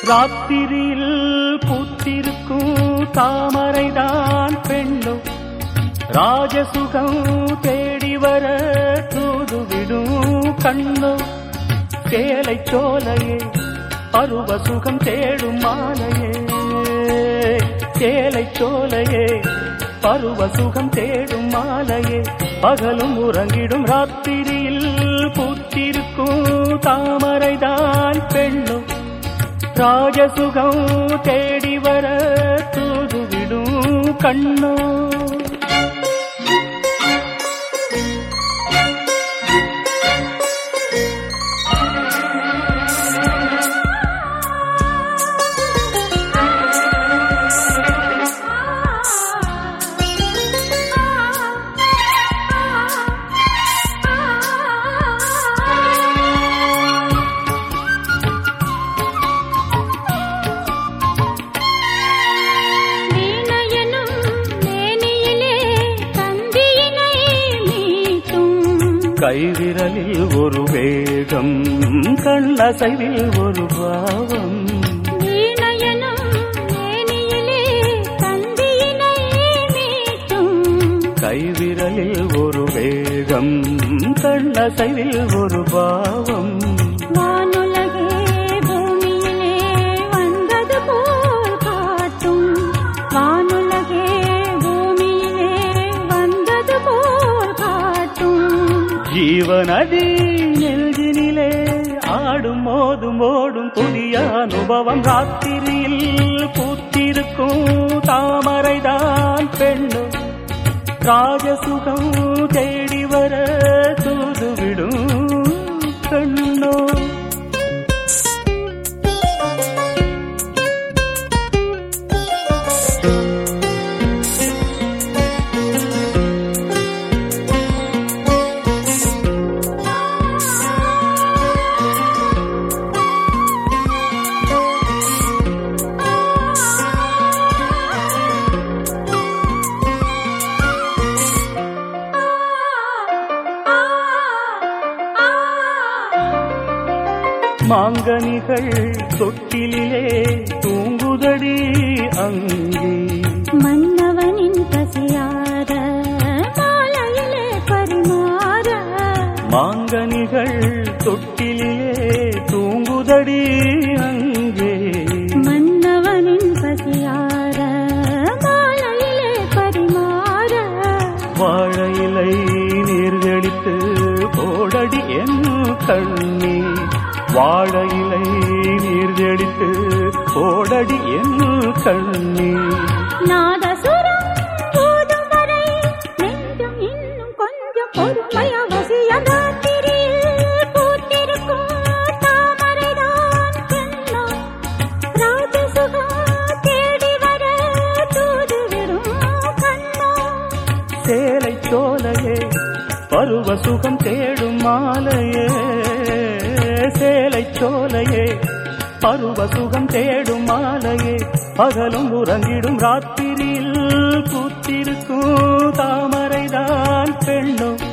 ராத்திரியில் பூத்திருக்கும் தாமரைதான் பெண்ணும் ராஜசுகம் தேடி வர தூதுவிடும் கண்ணோ சேலை சோலையே பருவ சுகம் தேடும் மாலையே சேலை சோலையே பருவ சுகம் தேடும் மாலையே பகலும் உறங்கிடும் ராத்திரியில் பூத்திருக்கும் தாமரைதான் பெண்ணும் ராஜசுகம் தேடி வர தூதுவிடும் கண்ணோ வீணையனும் மேனியிலே தந்தியினை மீட்டும் கைவிரலில் ஒரு வேகம் கண்ணசைவில் ஒரு பாவம் வீணையனும் மேனியிலே தந்தியினை மீட்டும் கைவிரலில் ஒரு வேகம் கண்ணசைவில் ஒரு பாவம் வானுலகே பூமியிலே வந்தது போல் காட்டும் வானுலகே பூமியிலே வந்தது போல் காட்டும் ஜீவநதி நெஞ்சினிலே ஆடும் மோதும் ஓடும் புதிய அனுபவம் ராத்திரியில் பூத்திருக்கும் தாமரைதான் பெண்ணும் ராஜசுகம் தேடி வர தூதுவிடும் கண்ணோ மாங்கனிகள் தொட்டிலே தூங்குதடி அங்கே மன்னவனின் பசியார மாலையிலே பரிமாற மாங்கனிகள் தொட்டிலே தூங்குதடி அங்கே மன்னவனின் பசியார மாலையிலே பரிமாற வாழையிலை நீர்தெளித்து போடடி என் கண்ணி வாழையிலை நீர்தெளித்து போடடி என் கண்ணி நாதசுரம் போதும் வரை நெஞ்சம் இன்னும் கொஞ்சம் பொறுமை அவசியம் ராத்திரியில் பூத்திருக்கும் தாமரைதான் பெண்ணோ ராஜசுகம் தேடி வர தூதுவிடும் கண்ணோ சேலை சோலையே பருவ சுகம் தேடும் மாலையே சேலை சோலையே பருவ சுகம் தேடும் மாலையே பகலும் உறங்கிடும் ராத்திரியில் பூத்திருக்கும் தாமரைதான் பெண்ணும்